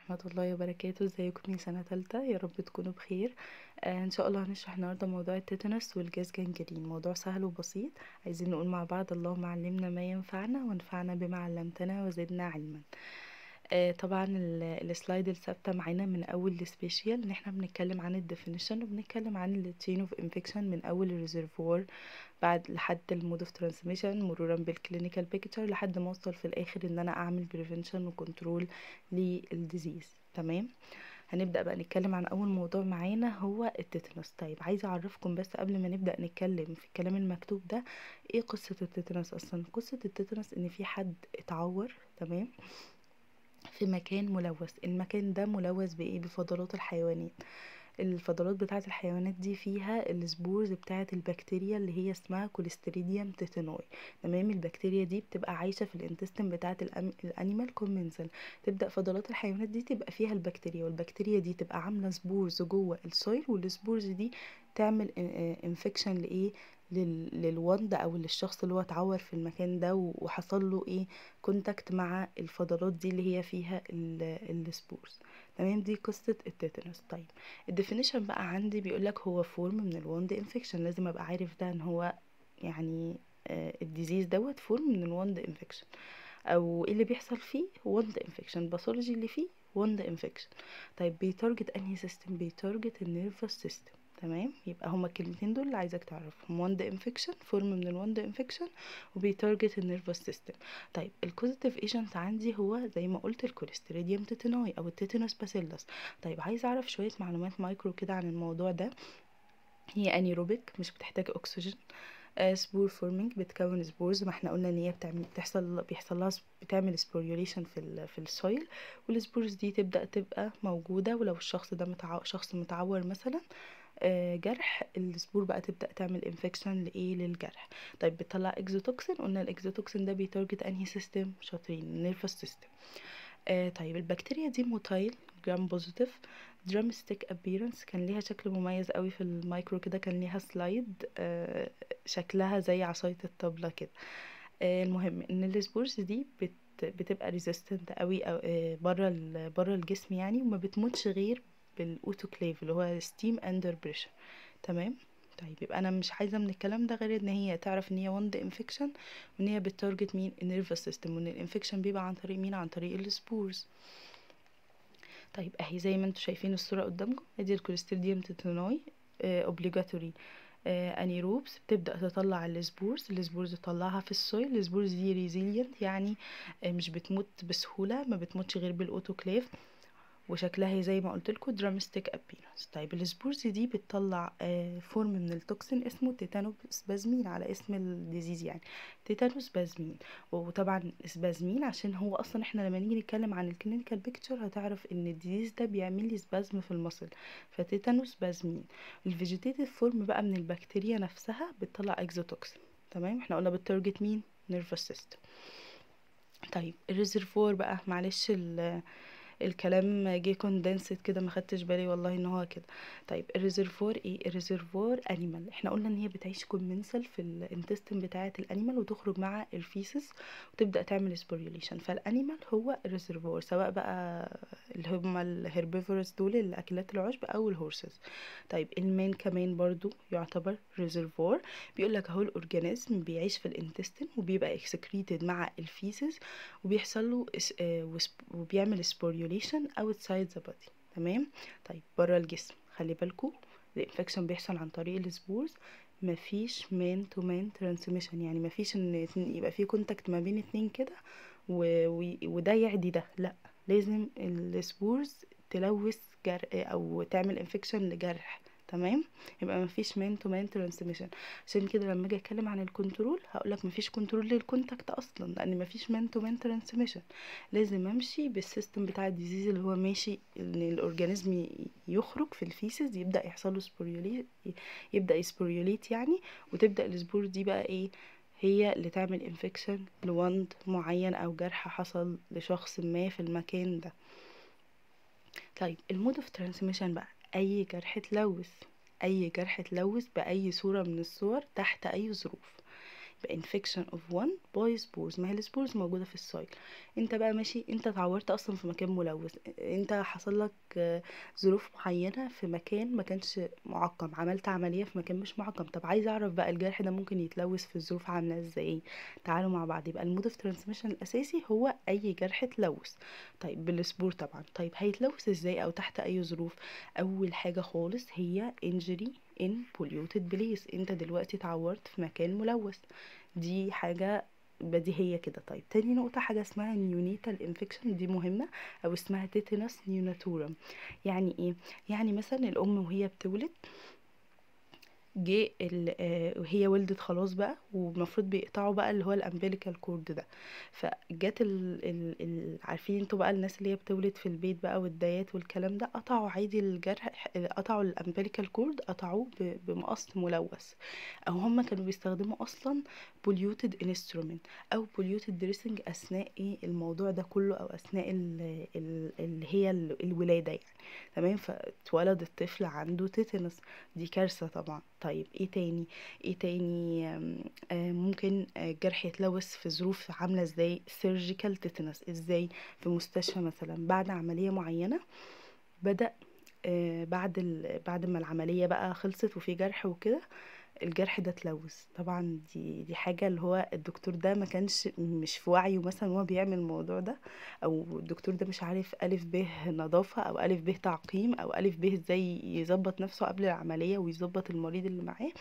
ورحمة الله وبركاته ازيكم يا سنة تالتة يا رب تكونوا بخير آه ان شاء الله هنشرح النهاردة موضوع التيتانوس والجاز جانجرين موضوع سهل وبسيط عايزين نقول مع بعض اللهم علمنا ما ينفعنا وانفعنا بما علمتنا وزدنا علما آه طبعا السلايد الثابتة معانا من اول السبيشال ان احنا بنتكلم عن الديفينيشن وبنتكلم عن التشين اوف انفكشن من اول الريزرفوار بعد لحد المود اوف ترانسميشن مرورا بالكلينيكال بيكتشر لحد ما اوصل في الاخر ان انا اعمل بريفنشن وكنترول للديزيز تمام هنبدأ بقى نتكلم عن أول موضوع معانا هو التيتانوس طيب عايزة أعرفكم بس قبل ما نبدأ نتكلم في الكلام المكتوب ده إيه قصة التيتانوس أصلا قصة التيتانوس إن في حد اتعور تمام في مكان ملوث المكان ده ملوث بإيه بفضلات الحيوانات الفضلات بتاعة الحيوانات دي فيها السبورز بتاعة البكتيريا اللي هي اسمها كوليستريديوم تيتانوي تمام البكتيريا دي بتبقى عايشة في الانتستين بتاعة الانيمال كومنسل تبدأ فضلات الحيوانات دي تبقى فيها البكتيريا والبكتيريا دي تبقى عاملة سبورز جوه السويل والسبورز دي تعمل انفكشن لايه للوند او للشخص اللي هو اتعور في المكان ده وحصل له ايه كونتاكت مع الفضلات دي اللي هي فيها السبورز تمام دي قصه التيتانوس طيب الديفينيشن بقى عندي بيقول لك هو فورم من الوند انفكشن لازم ابقى عارف ده ان هو يعني آه الديزيز دوت فورم من الوند انفكشن او ايه اللي بيحصل فيه وند انفكشن باثولوجي اللي فيه وند انفكشن طيب بيتارجت انهي سيستم بيتارجت النيرفس سيستم تمام يبقى هما الكلمتين دول اللي عايزاك تعرفهم وند انفكشن فورم من الوند انفكشن وبيتارجت النيرفس سيستم طيب الكوزيتيف ايجنت عندي هو زي ما قلت الكوليستريديوم تيتانوي او التيتانوس باسيلس طيب عايزه اعرف شويه معلومات مايكرو كده عن الموضوع ده هي انيروبيك مش بتحتاج اكسجين سبور فورمينج بتكون سبورز ما احنا قلنا ان هي بتعمل بتحصل بيحصل لها بتعمل سبوريوليشن في ال في السويل والسبورز دي تبدا تبقى موجوده ولو الشخص ده متعور شخص متعور مثلا آه جرح السبور بقى تبدا تعمل انفكشن لايه للجرح طيب بتطلع اكزوتوكسين قلنا الاكزوتوكسين ده بيتارجت انهي سيستم شاطرين النيرفس سيستم آه طيب البكتيريا دي موتايل جرام بوزيتيف درام ستيك ابيرنس كان ليها شكل مميز قوي في المايكرو كده كان ليها سلايد آه شكلها زي عصايه الطبله كده آه المهم ان السبورز دي بت بتبقى ريزيستنت قوي أو بره بره الجسم يعني وما بتموتش غير بالاوتوكليف اللي هو ستيم اندر بريشر تمام طيب يبقى انا مش عايزه من الكلام ده غير ان هي تعرف ان هي وند انفكشن وان هي بتارجت مين النيرفس سيستم وان الانفكشن بيبقى عن طريق مين عن طريق السبورز طيب اهي زي ما انتم شايفين الصوره قدامكم ادي الكوليستريديوم تيتانوي اوبليجاتوري انيروبس بتبدا تطلع السبورز السبورز تطلعها في السويل السبورز دي ريزيلينت يعني مش بتموت بسهوله ما بتموتش غير بالاوتوكليف وشكلها زي ما قلت لكم درامستيك ابيرنس طيب السبورز دي بتطلع فورم من التوكسين اسمه تيتانوس بازمين على اسم الديزيز يعني تيتانوس بازمين وطبعا سبازمين عشان هو اصلا احنا لما نيجي نتكلم عن الكلينيكال بيكتشر هتعرف ان الديزيز ده بيعمل لي سبازم في المصل فتيتانوس بازمين الفيجيتيتيف فورم بقى من البكتيريا نفسها بتطلع اكزوتوكسين تمام احنا قلنا بالتارجت مين نيرفس سيستم طيب الريزرفور بقى معلش الكلام جه كوندنسد كده ما خدتش بالي والله ان هو كده طيب الريزرفوار ايه الريزرفوار انيمال احنا قلنا ان هي بتعيش كومنسل في الانتستين بتاعه الانيمال وتخرج مع الفيسس وتبدا تعمل سبوريوليشن فالانيمال هو الريزرفوار سواء بقى اللي هم الهربيفورس دول الاكلات العشب او الهورسز طيب المان كمان برضو يعتبر ريزرفوار بيقول لك اهو الاورجانيزم بيعيش في الانتستين وبيبقى اكسكريتد مع الفيسس وبيحصل له وبيعمل سبوريوليشن outside the body تمام طيب بره الجسم خلي بالكم الانفكشن بيحصل عن طريق السبورز مفيش مان تو مان ترانسميشن يعني مفيش ان يبقى في كونتاكت ما بين اتنين كده و... و... وده يعدي ده لا لازم السبورز تلوث جرح او تعمل انفكشن لجرح تمام يبقى مفيش مان تو مان ترانسميشن عشان كده لما اجي اتكلم عن الكنترول هقولك مفيش كنترول للكونتاكت اصلا لان مفيش مان تو مان ترانسميشن لازم امشي بالسيستم بتاع الديزيز اللي هو ماشي ان الاورجانيزم يخرج في الفيسز يبدا يحصل له سبوريوليت يبدا يسبوريوليت يعني وتبدا السبور دي بقى ايه هي اللي تعمل انفكشن لوند معين او جرح حصل لشخص ما في المكان ده طيب المود اوف ترانسميشن بقى اي جرح تلوث اي جرح تلوث باي صوره من الصور تحت اي ظروف بانفكشن اوف وان باي سبورز ما هي السبورز موجوده في السايل انت بقى ماشي انت اتعورت اصلا في مكان ملوث انت حصل لك آه، ظروف معينه في مكان ما كانش معقم عملت عمليه في مكان مش معقم طب عايز اعرف بقى الجرح ده ممكن يتلوث في ظروف عامله ازاي تعالوا مع بعض يبقى المود اوف ترانسميشن الاساسي هو اي جرح اتلوث طيب بالسبور طبعا طيب هيتلوث ازاي او تحت اي ظروف اول حاجه خالص هي انجري in polluted place انت دلوقتي اتعورت في مكان ملوث دي حاجة بديهية كده طيب تاني نقطة حاجة اسمها نيونيتال انفكشن دي مهمة او اسمها تيتانوس نيوناتورم يعني ايه يعني مثلا الام وهي بتولد جه ال- آه، وهي ولدت خلاص بقى والمفروض بيقطعوا بقى اللي هو الامبليكال كورد ده فجت ال ال ال عارفين انتوا بقى الناس اللي هي بتولد في البيت بقى والدايات والكلام ده قطعوا عادي الجرح قطعوا الامبليكال كورد قطعوه ب- بمقص ملوث او هم كانوا بيستخدموا اصلا polluted instrument او polluted dressing اثناء ايه الموضوع ده كله او اثناء ال- ال- اللي هي ال- الولاده يعني تمام فاتولد الطفل عنده تيتانوس دي كارثه طبعا طيب ايه تاني ايه تاني آم، آم، ممكن آه، جرح يتلوث في ظروف عامله ازاي سيرجيكال تيتانوس ازاي في مستشفى مثلا بعد عمليه معينه بدأ آه، بعد ال... بعد ما العملية بقى خلصت وفي جرح وكده الجرح ده اتلوث طبعا دي دي حاجة اللي هو الدكتور ده ما كانش مش في وعيه مثلا وهو بيعمل الموضوع ده او الدكتور ده مش عارف ألف ب نظافة او ألف ب تعقيم او ألف ب ازاي يظبط نفسه قبل العملية ويظبط المريض اللي معاه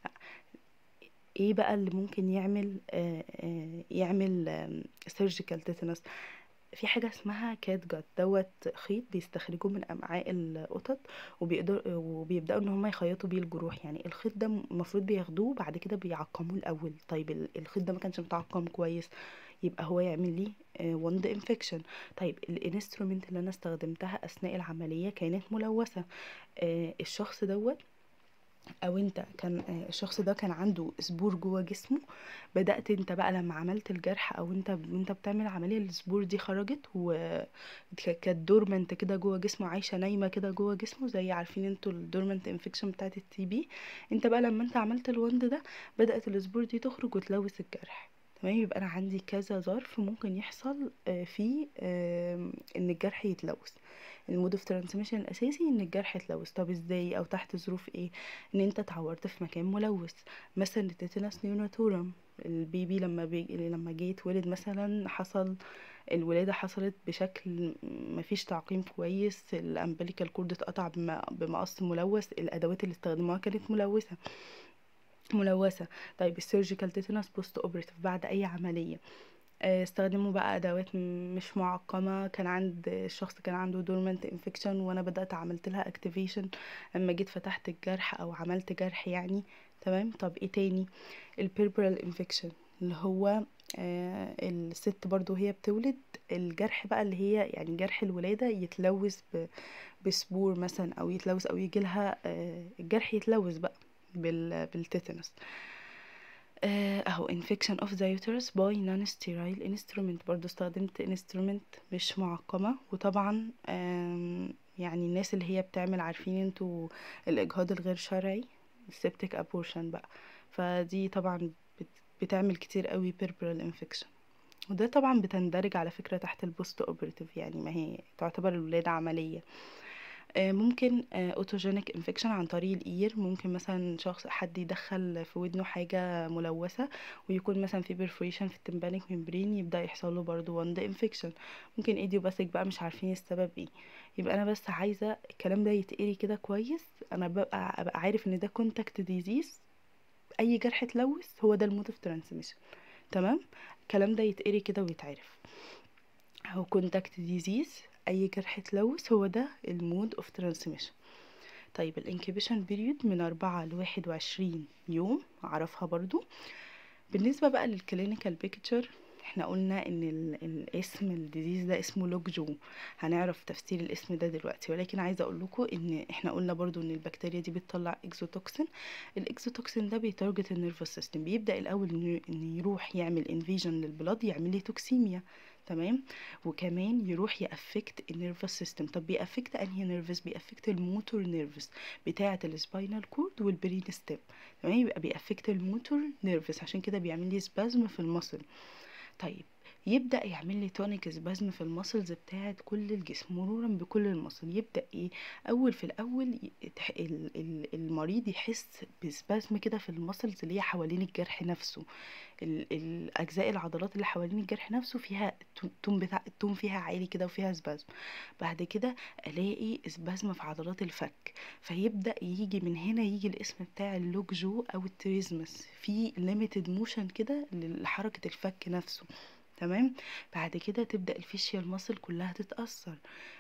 ايه بقى اللي ممكن يعمل آه، آه، يعمل سيرجيكال تيتانوس في حاجة اسمها كات جات دوت خيط بيستخرجوه من أمعاء القطط وبيقدر وبيبدأوا إن هما يخيطوا بيه الجروح يعني الخيط ده المفروض بياخدوه بعد كده بيعقموه الأول طيب ال- الخيط ده ما كانش متعقم كويس يبقى هو يعمل لي وند انفكشن طيب الانسترومنت اللي انا استخدمتها اثناء العمليه كانت ملوثه آه، الشخص دوت او انت كان آه، الشخص ده كان عنده سبور جوه جسمه بدأت انت بقى لما عملت الجرح او انت وانت بتعمل عملية السبور دي خرجت وكانت دورمنت كده جوه جسمه عايشة نايمة كده جوه جسمه زي عارفين انتوا الدورمنت انفكشن بتاعت التي بي انت بقى لما انت عملت الوند ده بدأت السبور دي تخرج وتلوث الجرح تمام يبقى انا عندي كذا ظرف ممكن يحصل آه، فيه آم، ان الجرح يتلوث المود اوف ترانسميشن الاساسي ان الجرح يتلوث طب ازاي او تحت ظروف ايه ان انت اتعورت في مكان ملوث مثلا التيتانوس نيوناتورم البيبي لما بي... لما جه يتولد مثلا حصل الولادة حصلت بشكل مفيش تعقيم كويس الامبليكال كورد اتقطع بم- بمقص ملوث الادوات اللي استخدموها كانت ملوثة ملوثة طيب السيرجيكال تيتانوس بوست اوبريتيف بعد اي عملية آه، استخدموا بقى ادوات م- مش معقمه كان عند الشخص كان عنده دورمنت انفكشن وانا بدات عملت لها اكتيفيشن لما جيت فتحت الجرح او عملت جرح يعني تمام طب ايه تاني البيربرال انفكشن اللي هو آه الست برضو هي بتولد الجرح بقى اللي هي يعني جرح الولادة يتلوث ب- بسبور مثلا او يتلوث او يجي لها آه الجرح يتلوث بقى بال بالتيتانوس آه، اهو infection of the uterus by non-sterile instrument برضو استخدمت instrument مش معقمة وطبعا آم، يعني الناس اللي هي بتعمل عارفين انتوا الإجهاض الغير شرعي septic abortion بقى فدي طبعا بت- بتعمل كتير قوي peripheral infection وده طبعا بتندرج على فكرة تحت البوست اوبريتيف يعني ما هي تعتبر الولادة عملية آه، ممكن اوتوجينيك انفكشن عن طريق الاير ممكن مثلا شخص حد يدخل في ودنه حاجه ملوثه ويكون مثلا في بيرفوريشن في التمبانيك ممبرين يبدا يحصل له برضه وند انفكشن ممكن ايديوباثيك بقى مش عارفين السبب ايه يبقى انا بس عايزه الكلام ده يتقري كده كويس انا ببقى ابقى عارف ان ده كونتاكت ديزيز اي جرح اتلوث هو ده المود اوف ترانسميشن تمام الكلام ده يتقري كده ويتعرف هو كونتاكت ديزيز اي جرح اتلوث هو ده المود اوف ترانسميشن طيب الانكيبيشن بيريود من أربعة لواحد وعشرين يوم أعرفها برضو بالنسبة بقى للكلينيكال بيكتشر احنا قلنا ان ال- الاسم الديزيز ده اسمه لوك جو هنعرف تفسير الاسم ده دلوقتي ولكن عايزه اقول لكم ان احنا قلنا برضو ان البكتيريا دي بتطلع اكزوتوكسين الاكزوتوكسين ده بيتارجت النيرفس سيستم بيبدا الاول انه إنه يروح يعمل انفيجن للبلاد يعمل لي توكسيميا تمام وكمان يروح يأفكت النيرفس سيستم طب بيأفكت انهي نيرفس بيأفكت الموتور نيرفس بتاعة السباينال كورد والبرين ستيم تمام يبقى بيأفكت الموتور نيرفس عشان كده بيعمل لي سبازم في المصل طيب يبدأ يعمل لي تونيك سبازم في المسلز بتاعة كل الجسم مرورا بكل المصل يبدأ ايه اول في الاول يتح- ال- ال- المريض يحس بسبازم كده في المسلز اللي هي حوالين الجرح نفسه ال- الاجزاء العضلات اللي حوالين الجرح نفسه فيها التون بتاع التون فيها عالي كده وفيها سبازم بعد كده الاقي سبازم في عضلات الفك فيبدا يجي من هنا يجي الاسم بتاع اللوك جو او التريزمس في ليميتد موشن كده لحركه الفك نفسه تمام بعد كده تبدا الفيشيال ماسل كلها تتاثر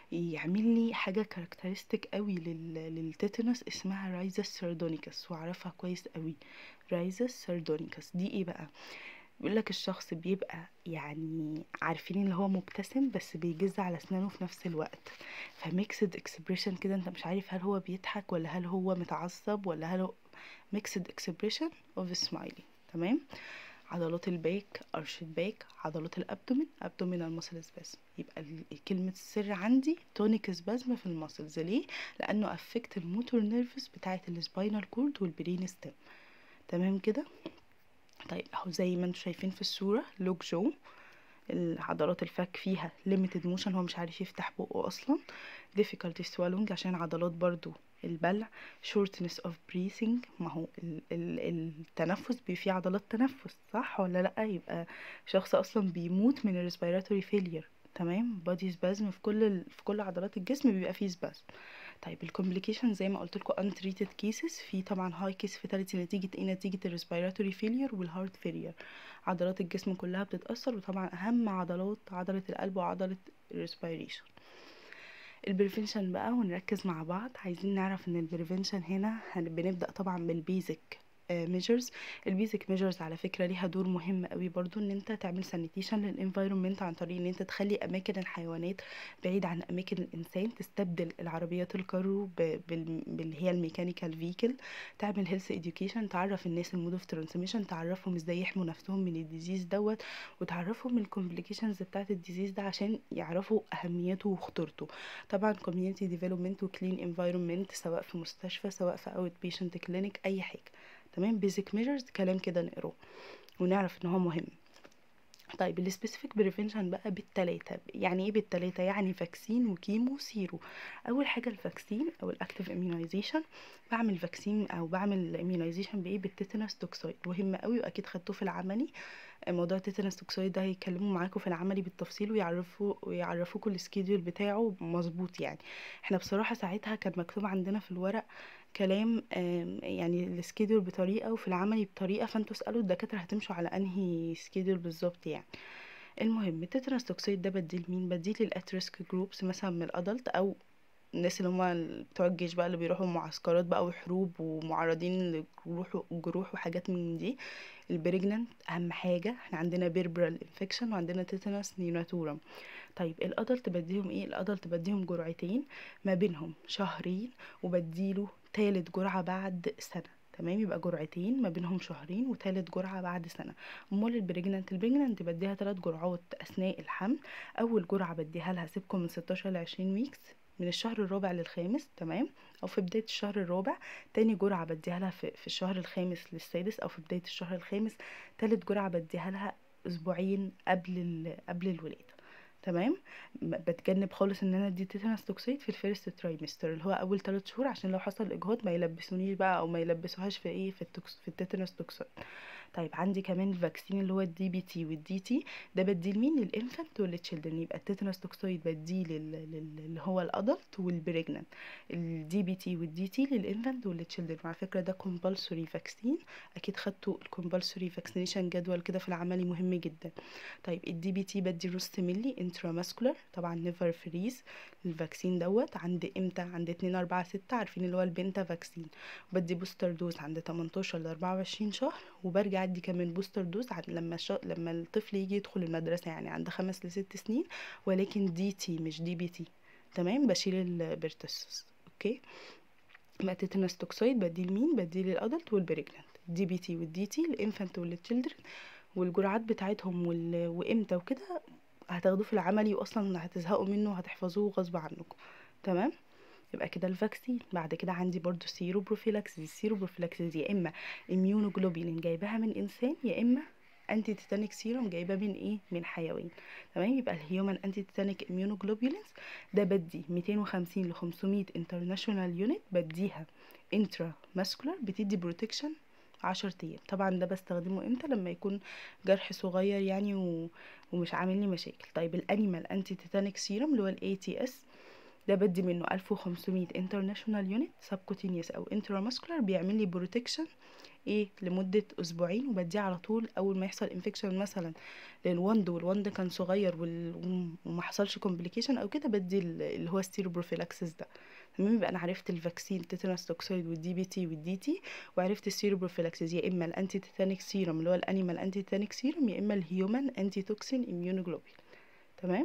يعمل لي حاجه كاركترستيك قوي لل... للتيتانوس اسمها رايزس سيردونيكس واعرفها كويس قوي رايزس سيردونيكس دي ايه بقى بيقول لك الشخص بيبقى يعني عارفين اللي هو مبتسم بس بيجز على اسنانه في نفس الوقت فميكسد اكسبريشن كده انت مش عارف هل هو بيضحك ولا هل هو متعصب ولا هل هو ميكسد اكسبريشن اوف سمايلي تمام عضلات الباك ارش الباك عضلات الابدومين ابدومينال ماسل سباسم يبقى ال- كلمه السر عندي تونيك سباسم في الماسلز ليه لانه افكت الموتور نيرفز بتاعه السباينال كورد والبرين ستيم تمام كده طيب اهو زي ما انتم شايفين في الصوره لوك جو العضلات الفك فيها limited motion هو مش عارف يفتح بقه اصلا difficulty swallowing عشان عضلات برضو البلع shortness of breathing ما هو ال ال التنفس بي فيه عضلات تنفس صح ولا لا يبقى شخص اصلا بيموت من ال respiratory failure تمام body spasm في كل ال في كل عضلات الجسم بيبقى فيه spasm طيب الكومبليكيشن زي ما قلت لكم untreated cases في طبعا high case fatality نتيجة ايه نتيجة الريسبيراتوري failure والهارت failure عضلات الجسم كلها بتتأثر وطبعا أهم عضلات عضلة القلب وعضلة الريسبيريشن البريفنشن بقى ونركز مع بعض عايزين نعرف ان البريفنشن هنا هن- بنبدأ طبعا بالبيزك ميجرز البيزك ميجرز على فكره ليها دور مهم قوي برضو ان انت تعمل سانيتيشن للانفايرمنت عن طريق ان انت تخلي اماكن الحيوانات بعيد عن اماكن الانسان تستبدل العربيات الكارو ب- بال- باللي هي الميكانيكال فيكل تعمل هيلث اديوكيشن تعرف الناس المود اوف ترانسميشن تعرفهم ازاي يحموا نفسهم من الديزيز دوت وتعرفهم الكومبليكيشنز بتاعت الديزيز ده عشان يعرفوا اهميته وخطورته طبعا كوميونتي ديفلوبمنت وكلين انفايرمنت سواء في مستشفى سواء في اوت بيشنت كلينيك اي حاجه تمام بيزك ميجرز كلام كده نقراه ونعرف ان هو مهم طيب السبيسيفيك بريفنشن بقى بالتلاتة يعني ايه بالتلاتة يعني فاكسين وكيمو سيرو اول حاجه الفاكسين او الاكتيف اميونايزيشن بعمل فاكسين او بعمل اميونايزيشن بايه بالتيتانوس توكسويد مهم قوي واكيد خدتوه في العملي موضوع التيتانوس توكسويد ده هيتكلموا معاكم في العملي بالتفصيل ويعرفوا ويعرفوكوا السكيدول بتاعه مظبوط يعني احنا بصراحه ساعتها كان مكتوب عندنا في الورق كلام آم، يعني السكيدول بطريقه وفي العملي بطريقه فانتوا اسالوا الدكاتره هتمشوا على انهي سكيدول بالظبط يعني المهم التيتانوس توكسيد ده بديه لمين بديه للات ريسك جروبس مثلا من الادلت او الناس اللي هم بتوع الجيش بقى اللي بيروحوا معسكرات بقى وحروب ومعرضين لجروح جروح وحاجات من دي البريجنانت اهم حاجه احنا عندنا بيربرال انفكشن وعندنا تيتانوس نيوناتورم طيب الادلت بديهم ايه الادلت بديهم جرعتين ما بينهم شهرين وبديله تالت جرعه بعد سنه تمام يبقى جرعتين ما بينهم شهرين وتالت جرعة بعد سنة امال البريجنانت البريجنانت بديها تلات جرعات اثناء الحمل اول جرعة بديها لها سيبكم من 16 ل 20 ويكس من الشهر الرابع للخامس تمام او في بداية الشهر الرابع تاني جرعة بديها لها في, في الشهر الخامس للسادس او في بداية الشهر الخامس تالت جرعة بديها لها اسبوعين قبل ال... قبل الولادة تمام م- بتجنب خالص ان انا ادي تيتانوس توكسيد في الفيرست ترايمستر اللي هو اول 3 شهور عشان لو حصل اجهاض ما يلبسونيش بقى او ما يلبسوهاش في ايه في التوكس في التيتانوس توكسيد طيب عندي كمان الفاكسين اللي هو الدي بي تي والدي تي ده بديه لمين للانفانت والتشيلدرن يبقى التيتانوس توكسيد بديه لل- لل- اللي هو الادلت والبريجنانت الدي بي تي والدي تي للانفانت والتشيلدرن وعلى فكره ده كومبالسوري فاكسين اكيد خدتوا الكومبالسوري فاكسينيشن جدول كده في العملي مهم جدا طيب الدي بي تي بدي نص ملي انتراماسكولار طبعا نيفر فريز الفاكسين دوت عند امتى عند 2 4 6 عارفين اللي هو البنتا فاكسين بدي بوستر دوز عند 18 ل 24 شهر وبرجع ادي كمان بوستر دوز عند لما الش... لما الطفل يجي يدخل المدرسه يعني عند خمس لست سنين ولكن دي تي مش دي بي تي تمام بشيل البرتسس اوكي يبقى تيتانوس توكسويد بديه لمين بديه للادلت والبريجنانت دي بي تي والدي تي الانفانت والتشيلدرن والجرعات بتاعتهم وال... وامتى وكده هتاخدوه في العملي واصلا هتزهقوا منه وهتحفظوه غصب عنكم تمام يبقى كده الفاكسين بعد كده عندي برضو سيرو بروفيلاكسيس السيرو بروفيلاكسيس يا اما اميونوجلوبولين جايباها من انسان يا اما انتي تيتانيك سيروم جايباه من ايه من حيوان تمام يبقى الهيومن انتي تيتانيك اميونوجلوبولينز ده بدي 250 ل 500 انترناشونال يونت بديها انترا ماسكولار بتدي بروتكشن 10 ايام طبعا ده بستخدمه امتى لما يكون جرح صغير يعني و... ومش عامل لي مشاكل طيب الانيمال انتي تيتانيك سيروم اللي هو الاي تي اس ده بدي منه 1500 انترناشونال يونت سبكوتينيوس او انتراماسكولار بيعمل لي بروتكشن ايه لمده اسبوعين وبديه على طول اول ما يحصل انفكشن مثلا للوند والوند كان صغير وال... وما حصلش كومبليكيشن او كده بدي اللي هو الستيروبروفيلاكسيس ده تمام يبقى انا عرفت الفاكسين تيتانوس توكسويد والدي بي تي والدي تي وعرفت السيروبروفيلاكسيس يا اما الانتي تيتانيك سيروم اللي هو الانيمال انتي تيتانيك سيروم يا اما الهيومن انتي توكسين اميونوجلوبين تمام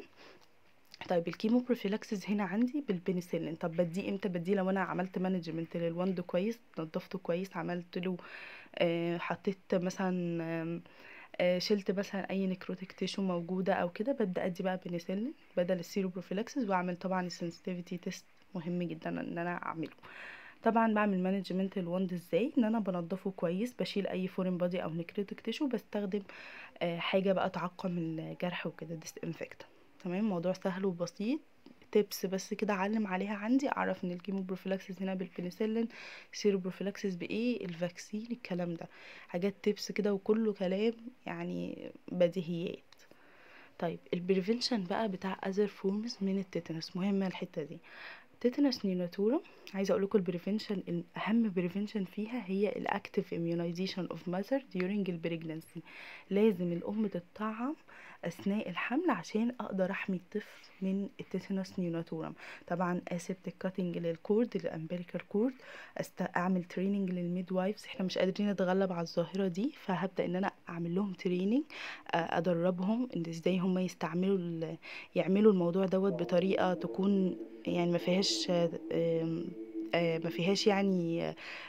طيب الكيمو بروفيلاكسيس هنا عندي بالبنسلين طب بديه امتى بديه لو انا عملت مانجمنت للوند كويس نضفته كويس عملت له آه حطيت مثلا آه آه شلت مثلا اي نكروتيك تيشو موجوده او كده ببدا ادي بقى بنسلين بدل السيرو بروفيلاكسيس واعمل طبعا السنسيتيفيتي تيست مهم جدا ان انا اعمله طبعا بعمل مانجمنت الوند ازاي ان انا بنضفه كويس بشيل اي فورين بادي او نكروتيك تيشو بستخدم آه حاجه بقى تعقم الجرح وكده ديس انفكتنت تمام الموضوع سهل وبسيط تيبس بس كده اعلم عليها عندي اعرف ان الكيمو بروفيلاكسيس هنا بالبنسلين سيرو بروفيلاكسيس بايه الفاكسين الكلام ده حاجات تيبس كده وكله كلام يعني بديهيات طيب البريفنشن بقى بتاع اذر فورمز من التيتانوس مهمه الحته دي تيتانوس نيوناتورا عايزه اقول لكم البريفنشن الاهم بريفنشن فيها هي الاكتيف immunization اوف ماذر during البريجنانسي لازم الام تطعم اثناء الحمل عشان اقدر احمي الطفل من التيتانوس نيوناتورم طبعا اسبت كاتنج للكورد للامبريكال كورد أست... اعمل تريننج للميد وايفز احنا مش قادرين نتغلب على الظاهره دي فهبدا ان انا اعمل لهم تريننج ادربهم ان ازاي هم يستعملوا ال... يعملوا الموضوع دوت بطريقه تكون يعني ما فيهاش ما فيهاش يعني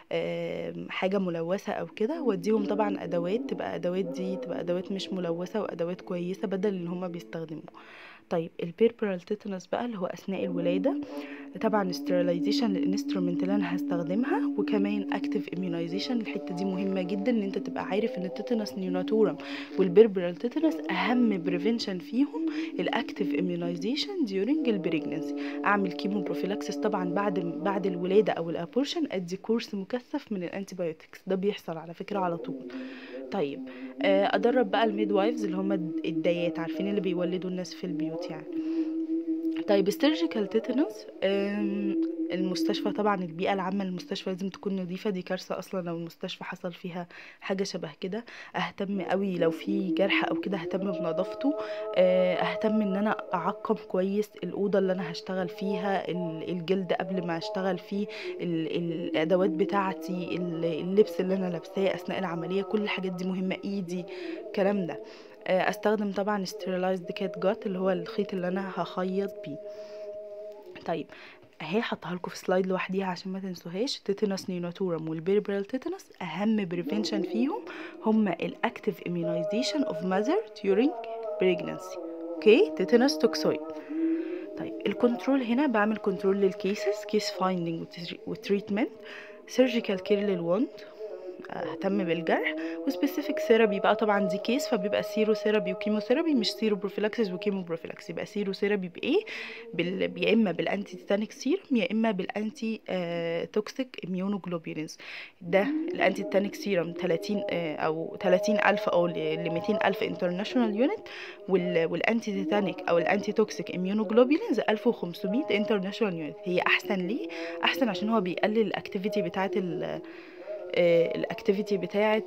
حاجة ملوثة أو كده واديهم طبعا أدوات تبقى أدوات دي تبقى أدوات مش ملوثة وأدوات كويسة بدل اللي هما بيستخدموه طيب البيربرال تيتانوس بقى اللي هو أثناء الولادة طبعا sterilization للانسترومنت اللي أنا هستخدمها وكمان active immunization الحتة دي مهمة جدا إن أنت تبقى عارف إن التيتانوس نيوناتورم والبيربرال تيتانوس أهم بريفنشن فيهم الاكتيف immunization during البريجنسي أعمل كيمو بروفيلاكسيس طبعا بعد بعد الولادة أو الأبورشن أدي كورس مكثف من الأنتيبيوتكس ده بيحصل على فكرة على طول طيب ادرب بقى الميد وايفز اللي هم الدايات عارفين اللي بيولدوا الناس في البيوت يعني طيب السيرجيكال تيتانوس المستشفى طبعا البيئة العامة للمستشفى لازم تكون نظيفة دي كارثة أصلا لو المستشفى حصل فيها حاجة شبه كده أهتم قوي لو في جرح أو كده أهتم بنظافته أهتم إن أنا أعقم كويس الأوضة اللي أنا هشتغل فيها الجلد قبل ما أشتغل فيه الأدوات بتاعتي اللبس اللي أنا لابساه أثناء العملية كل الحاجات دي مهمة إيدي الكلام ده استخدم طبعا sterilized cat gut اللي هو الخيط اللي انا هخيط بيه طيب اهي حطها لكم في سلايد لوحديها عشان ما تنسوهاش تيتانوس نيوناتورم والبيربرال تيتانوس اهم بريفنشن فيهم هما الاكتيف immunization اوف ماذر during pregnancy اوكي تيتانوس توكسويد طيب الكنترول هنا بعمل كنترول للكيسز كيس فايندينج وتريتمنت سيرجيكال كير للوند اهتم بالجرح وسبيسيفيك ثيرابي بقى طبعا دي كيس فبيبقى سيرو ثيرابي وكيمو ثيرابي مش سيرو بروفيلاكسيس وكيمو بروفيلاكسيس يبقى سيرو ثيرابي بايه بال... يا اما بالانتي تيتانيك سيروم يا اما بالانتي آه... توكسيك اميونوجلوبولينز ده الانتي تيتانيك سيروم 30 آه... او 30000 او ل 200000 انترناشونال يونت وال... والانتي تيتانيك او الانتي توكسيك اميونوجلوبولينز 1500 انترناشونال يونت هي احسن ليه احسن عشان هو بيقلل الاكتيفيتي بتاعه ال... الاكتيفيتي بتاعه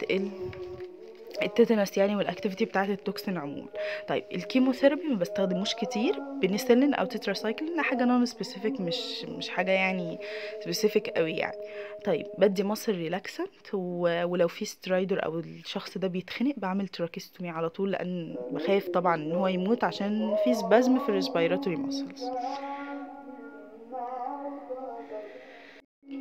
التيتانوس يعني والاكتيفيتي بتاعه التوكسين عموما طيب الكيموثيرابي ما بستخدموش كتير بنسلين او تتراسايكلين حاجه نون سبيسيفيك مش مش حاجه يعني سبيسيفيك قوي يعني طيب بدي مصر ريلاكسنت ولو في سترايدر او الشخص ده بيتخنق بعمل تراكيستومي على طول لان بخاف طبعا ان هو يموت عشان في سبازم في الريسبيراتوري ماسلز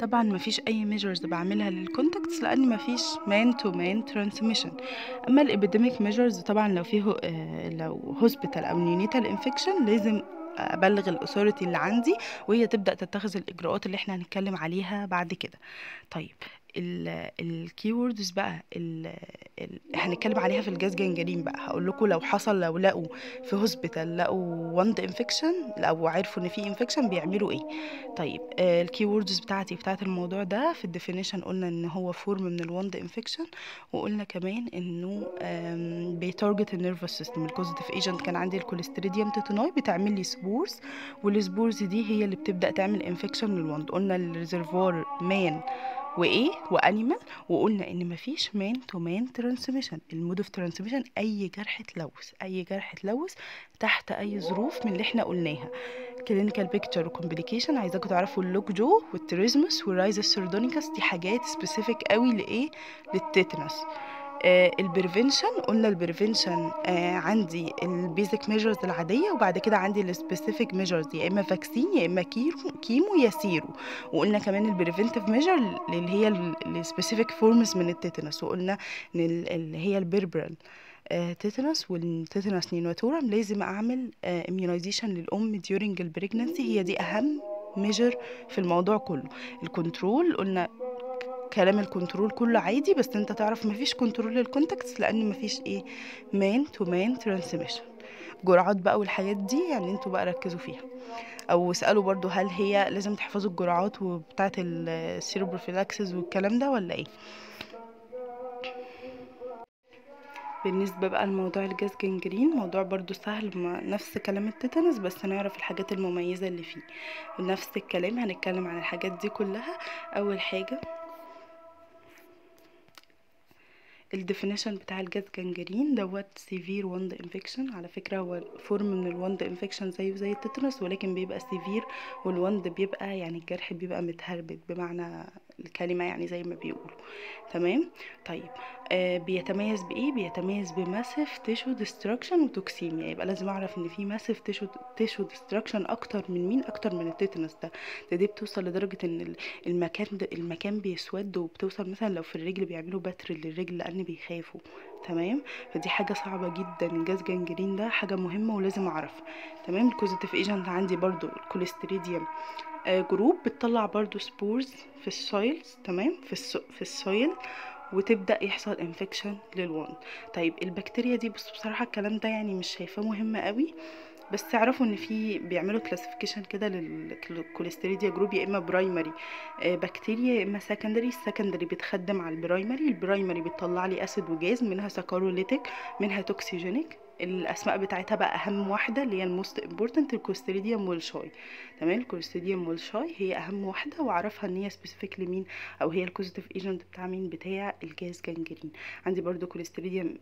طبعا مفيش اي ميجرز بعملها للكونتاكتس لان مفيش مان تو مان ترانسميشن اما الابيديميك ميجرز طبعا لو فيه آه، لو هوسبيتال او نيونيتال انفكشن لازم ابلغ الاثوريتي اللي عندي وهي تبدا تتخذ الاجراءات اللي احنا هنتكلم عليها بعد كده طيب الكيوردز بقى ال ال هنتكلم عليها في الجاز جنجرين بقى هقول لكم لو حصل لو لقوا في هوسبيتال لقوا وند انفكشن او عرفوا ان في انفكشن بيعملوا ايه طيب آه الكيوردز بتاعتي بتاعت الموضوع ده في الديفينيشن قلنا ان هو فورم من الوند انفكشن وقلنا كمان انه بيتارجت النيرفس سيستم الكوزيتيف ايجنت كان عندي الكوليستريديوم تيتانوي بتعمل لي سبورز والسبورز دي هي اللي بتبدا تعمل انفكشن للوند قلنا الريزرفوار مان وايه وانيمال وقلنا ان مفيش مان تو مان ترانسميشن المود اوف ترانسميشن اي جرح تلوث اي جرح تلوث تحت اي ظروف من اللي احنا قلناها كلينيكال بيكتشر وكومبليكيشن عايزاكم تعرفوا اللوك جو والتريزمس والرايز السردونيكاس دي حاجات سبيسيفيك قوي لايه للتيتانوس آه البريفنشن قلنا البريفنشن آه عندي البيزك ميجرز العاديه وبعد كده عندي السبيسيفيك ميجرز يا اما فاكسين يا اما كيمو كيمو يا سيرو وقلنا كمان البريفنتيف ميجر اللي هي السبيسيفيك فورمز من التيتانوس وقلنا ان اللي هي البربرال آه تيتانوس والتيتانوس نينوتورم لازم اعمل اميونيزيشن للام ديورنج البريجننسي هي دي اهم ميجر في الموضوع كله الكنترول قلنا كلام الكنترول كله عادي بس انت تعرف مفيش كنترول للكونتاكتس لان مفيش ايه مان تو مان ترانسميشن جرعات بقى والحاجات دي يعني انتوا بقى ركزوا فيها او اسالوا برضو هل هي لازم تحفظوا الجرعات وبتاعه السيروبروفيلاكسس والكلام ده ولا ايه بالنسبة بقى لموضوع الجاز جنجرين موضوع برضو سهل مع نفس كلام التيتانوس بس هنعرف الحاجات المميزة اللي فيه ونفس الكلام هنتكلم عن الحاجات دي كلها أول حاجة الديفينيشن بتاع الجاز جنجرين دوت سيفير وند انفكشن على فكره هو فورم من الوند انفكشن زيه زي التتنس ولكن بيبقى سيفير والوند بيبقى يعني الجرح بيبقى متهربد بمعنى الكلمه يعني زي ما بيقولوا تمام طيب آه بيتميز بايه بيتميز بماسيف تيشو ديستراكشن وتوكسيميا يبقى لازم اعرف ان في ماسيف تيشو تيشو ديستراكشن اكتر من مين اكتر من التيتانوس ده ده دي بتوصل لدرجه ان المكان ده المكان بيسود وبتوصل مثلا لو في الرجل بيعملوا بتر للرجل لان بيخافوا تمام فدي حاجه صعبه جدا الجاز جنجرين ده حاجه مهمه ولازم اعرفها تمام الكوزيتيف ايجنت عندي برضو الكوليستريديوم آه جروب بتطلع برضو سبورز في السويلز تمام في السو في السويل وتبدا يحصل انفكشن للوند طيب البكتيريا دي بس بصراحه الكلام ده يعني مش شايفاه مهم قوي بس تعرفوا ان في بيعملوا كلاسيفيكيشن كده للكوليستيريديا جروب يا اما برايمري بكتيريا يا اما سكندري السكندري بتخدم على البرايمري البرايمري بتطلع لي اسيد وجاز منها سكاروليتيك منها توكسيجينيك الاسماء بتاعتها بقى اهم واحده اللي هي الموست امبورتنت الكوليستيريديوم والشاي تمام الكوليستيريديوم والشاي هي اهم واحده واعرفها ان هي سبيسيفيك لمين او هي الكوزيتيف ايجنت بتاع مين بتاع الجاز جانجرين عندي برضو كوليستيريديوم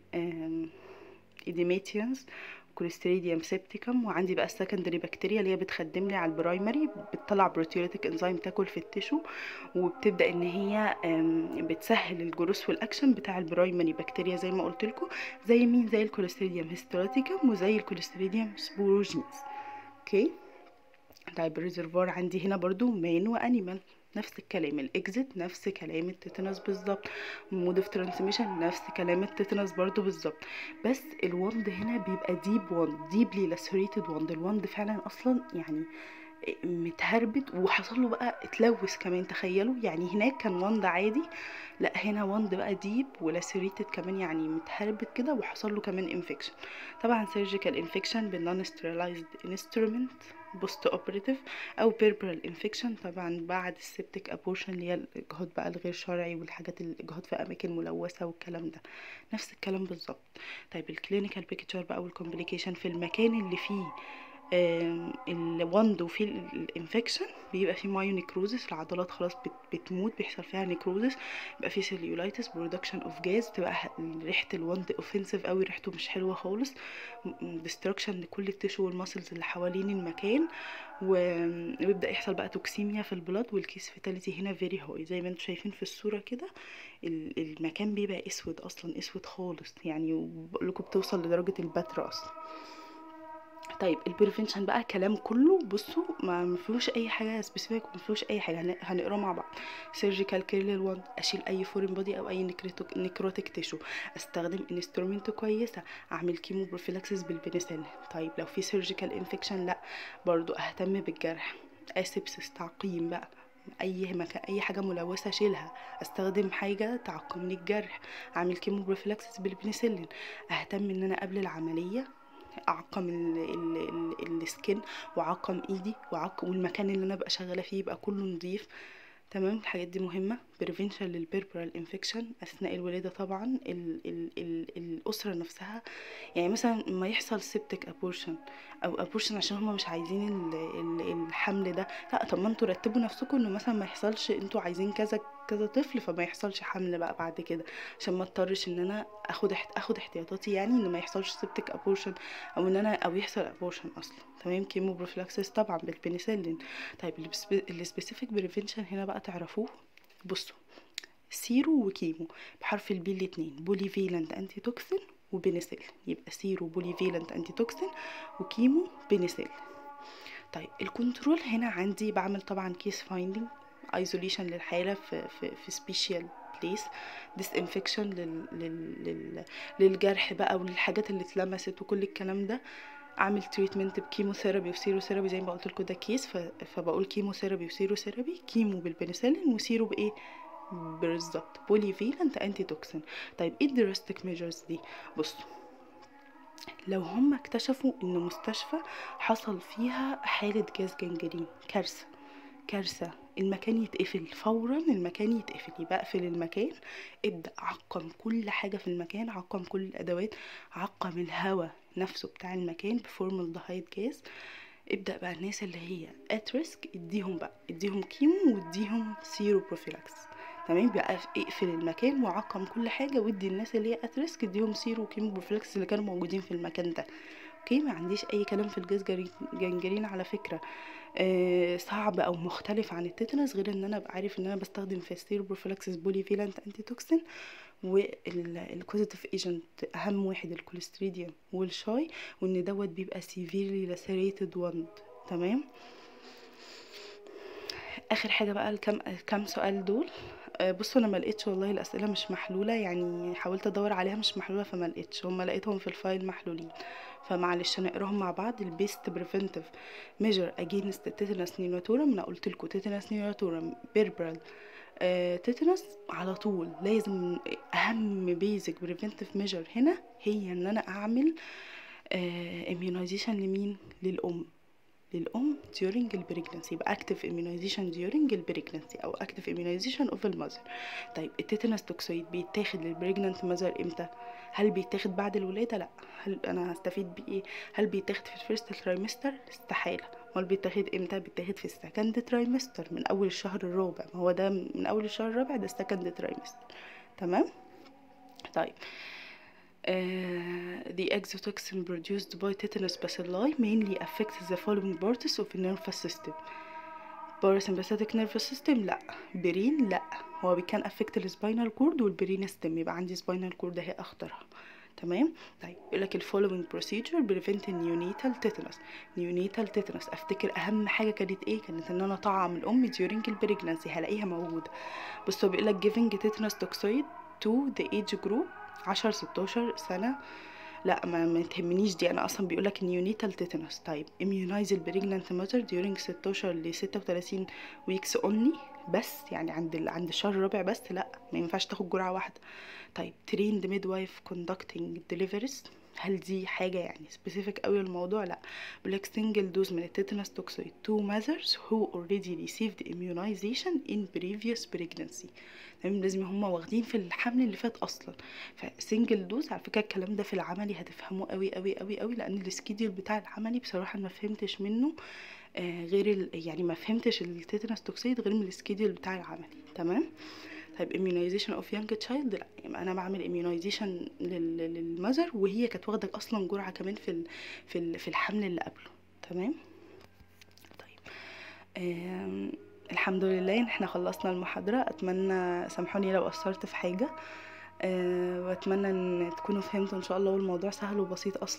ايديماتيانز كوليستريديوم سيبتيكم وعندي بقى السكندري بكتيريا اللي هي بتخدم لي على البرايمري بتطلع بروتيوليتيك انزيم تاكل في التشو وبتبدا ان هي بتسهل الجروس والاكشن بتاع البرايمري بكتيريا زي ما قلت لكم زي مين زي الكوليستريديوم هيستوليتيكم وزي الكوليستريديوم سبوروجينز اوكي طيب الريزرفوار عندي هنا برضو مان وانيمال نفس الكلام الاكزيت نفس كلام التيتانوس بالظبط مود اوف ترانسميشن نفس كلام التيتانوس برضو بالظبط بس الوند هنا بيبقى ديب وند ديبلي لاسوريتد وند الوند فعلا اصلا يعني متهربد وحصل له بقى اتلوث كمان تخيلوا يعني هناك كان وند عادي لا هنا وند بقى ديب ولاسوريتد كمان يعني متهربد كده وحصل له كمان انفكشن طبعا سيرجيكال انفكشن بالنون ستيرلايزد انسترومنت بوست اوبريتيف او بيربرال انفكشن طبعا بعد السبتك ابورشن اللي هي الاجهاض بقى الغير شرعي والحاجات الاجهاض في اماكن ملوثه والكلام ده نفس الكلام بالظبط طيب الكلينيكال بيكتشر بقى والكومبليكيشن في المكان اللي فيه الوند وفي الانفكشن بيبقى فيه مايو نيكروزس العضلات خلاص بتموت بيحصل فيها نيكروزس بيبقى فيه سيليولايتس برودكشن اوف جاز بتبقى ريحه الوند اوفنسيف قوي ريحته مش حلوه خالص ديستركشن لكل التشو والماسلز اللي حوالين المكان ويبدا يحصل بقى توكسيميا في البلاد والكيس فيتاليتي هنا فيري هاي زي ما انتم شايفين في الصوره كده المكان بيبقى اسود اصلا اسود خالص يعني بقول لكم بتوصل لدرجه البتر اصلا طيب البريفنشن بقى كلام كله بصوا ما ما فيهوش اي حاجه سبيسيفيك ما فيهوش اي حاجه هن- هنقراه مع بعض سيرجيكال كير للوند اشيل اي فورين بودي او اي نكروتيك نكروتيك تيشو استخدم انسترومنت كويسه اعمل كيمو بروفيلاكسيس بالبنسلين طيب لو في سيرجيكال انفكشن لا برضو اهتم بالجرح اسبسس تعقيم بقى اي مكان اي حاجه ملوثه اشيلها استخدم حاجه تعقم لي الجرح اعمل كيمو بروفيلاكسيس بالبنسلين اهتم ان انا قبل العمليه اعقم ال- ال- ال- السكين واعقم ايدي واعقم والمكان اللي انا بقى شغاله فيه يبقى كله نظيف تمام الحاجات دي مهمه بريفنشن للبيربرال انفكشن اثناء الولاده طبعا ال ال ال الاسره نفسها يعني مثلا ما يحصل سيبتك ابورشن او ابورشن عشان هما مش عايزين ال ال الحمل ده لا طب ما انتوا رتبوا نفسكم انه مثلا ما يحصلش انتوا عايزين كذا كذا طفل فما يحصلش حمل بقى بعد كده عشان ما اضطرش ان انا اخد احت... اخد احتياطاتي يعني ان ما يحصلش سيبتك ابورشن او ان انا او يحصل ابورشن اصلا تمام كيمو بروفلاكسس طبعا بالبنسلين طيب السبيسيفيك بريفنشن هنا بقى تعرفوه بصوا سيرو وكيمو بحرف البي الاتنين بولي فيلنت انتي توكسين وبنسل يبقى سيرو بولي فيلنت انتي توكسين وكيمو بنسل طيب الكنترول هنا عندي بعمل طبعا كيس فايندينج ايزوليشن للحاله في في في سبيشال بليس ديس انفكشن لل, لل, لل للجرح بقى وللحاجات اللي اتلمست وكل الكلام ده اعمل تريتمنت بكيموثيرابي وسيروثيرابي زي ما قلت لكم ده كيس ف... فبقول كيموثيرابي وسيروثيرابي كيمو بالبنسلين وسيرو بايه بالظبط بولي فيلنت انتي توكسين طيب ايه الدراستيك ميجرز دي بصوا لو هم اكتشفوا ان مستشفى حصل فيها حالة جاز جنجرين كارثة كارثة المكان يتقفل فورا المكان يتقفل يبقى اقفل المكان ابدأ عقم كل حاجة في المكان عقم كل الأدوات عقم الهواء نفسه بتاع المكان بفورمالدهايد جاز ابدأ بقى الناس اللي هي at risk اديهم بقى اديهم كيمو واديهم سيرو بروفيلاكس تمام بقى اقفل المكان وعقم كل حاجة وادي الناس اللي هي at risk اديهم سيرو وكيمو بروفيلاكس اللي كانوا موجودين في المكان ده اوكي ما عنديش اي كلام في الجاز جري- جنجرين على فكرة آه صعب او مختلف عن التيتانوس غير ان انا ابقى عارف ان انا بستخدم في ستيرو بروفيلاكسيس بولي فيلانت انتي توكسين والكوزيتيف ايجنت اهم واحد الكوليستريديوم والشاي وان دوت بيبقى سيفيرلي لاسيريتد وند تمام اخر حاجه بقى الكم كام سؤال دول آه، بصوا انا ما لقيتش والله الاسئله مش محلوله يعني حاولت ادور عليها مش محلوله فما لقيتش هم لقيتهم في الفايل محلولين فمعلش نقراهم مع بعض البيست بريفنتيف ميجر اجينست تيتانس نيوناتورم انا قلت لكم تيتانس نيوناتورم بيربرال تيتانس على طول لازم اهم بيزك بريفنتيف ميجر هنا هي ان انا اعمل اميونايزيشن لمين للام للأم during البريجنسي يبقى active immunization during البريجنسي أو active immunization of المذر طيب التيتانوس توكسويد بيتاخد للبريجننت مذر امتى؟ هل بيتاخد بعد الولادة؟ لأ هل أنا هستفيد بإيه؟ هل بيتاخد في الفيرست ترايمستر؟ استحالة امال بيتاخد امتى؟ بيتاخد في السكند ترايمستر من أول الشهر الرابع ما هو ده من أول الشهر الرابع ده السكند ترايمستر تمام؟ طيب Uh, the exotoxin produced by tetanus bacilli mainly affects the following parts of the nervous system parasympathetic nervous system لا برين لا هو كان affect السباينال كورد والبرين ستيم يبقى عندي سباينال كورد اهي اختارها تمام طيب يقول لك الفولوينج بروسيجر بريفنت نيونيتال تيتانوس نيونيتال تيتانوس افتكر اهم حاجه كانت ايه كانت ان انا اطعم الام during البريجنانسي هلاقيها موجوده بص هو بيقول لك giving tetanus toxoid to the age group 10 16 سنه لا ما, ما تهمنيش دي انا اصلا بيقول لك نيونيتال تيتانوس طيب immunize البريجنانت ماتر during 16 ل 36 ويكس اونلي بس يعني عند ال... عند الشهر الرابع بس لا ما ينفعش تاخد جرعه واحده طيب trained midwife conducting deliveries هل دي حاجة يعني سبيسيفيك قوي الموضوع لا بلاك سنجل دوز من التيتانوس توكسويد to mothers who already received immunization in previous pregnancy تمام لازم هما واخدين في الحمل اللي فات اصلا فسنجل دوز على فكره الكلام ده في العملي هتفهموه قوي قوي قوي قوي لان السكيدول بتاع العملي بصراحه ما فهمتش منه آه غير ال... يعني ما فهمتش التيتانوس توكسيد غير من السكيدول بتاع العملي تمام طيب immunization of young child لا يبقى انا بعمل immunization لل... للمذر وهي كانت واخده اصلا جرعه كمان في ال... في ال... في الحمل اللي قبله تمام طيب آم... الحمد لله ان احنا خلصنا المحاضرة اتمنى سامحوني لو قصرت في حاجة أه واتمنى ان تكونوا فهمتوا ان شاء الله والموضوع سهل وبسيط اصلا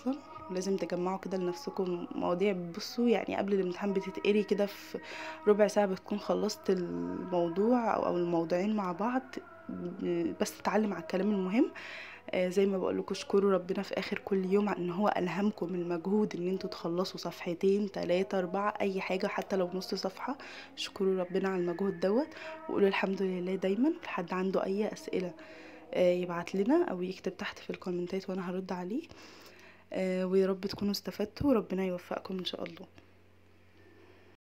لازم تجمعوا كده لنفسكم مواضيع بصوا يعني قبل الامتحان بتتقري كده في ربع ساعة بتكون خلصت الموضوع او الموضوعين مع بعض بس تتعلم على الكلام المهم آه زي ما بقول لكم اشكروا ربنا في اخر كل يوم ان هو الهمكم المجهود ان انتوا تخلصوا صفحتين تلاتة اربعة اي حاجة حتى لو نص صفحة اشكروا ربنا على المجهود دوت وقولوا الحمد لله دايما حد عنده اي اسئلة آه يبعت لنا او يكتب تحت في الكومنتات وانا هرد عليه آه ويا رب تكونوا استفدتوا وربنا يوفقكم ان شاء الله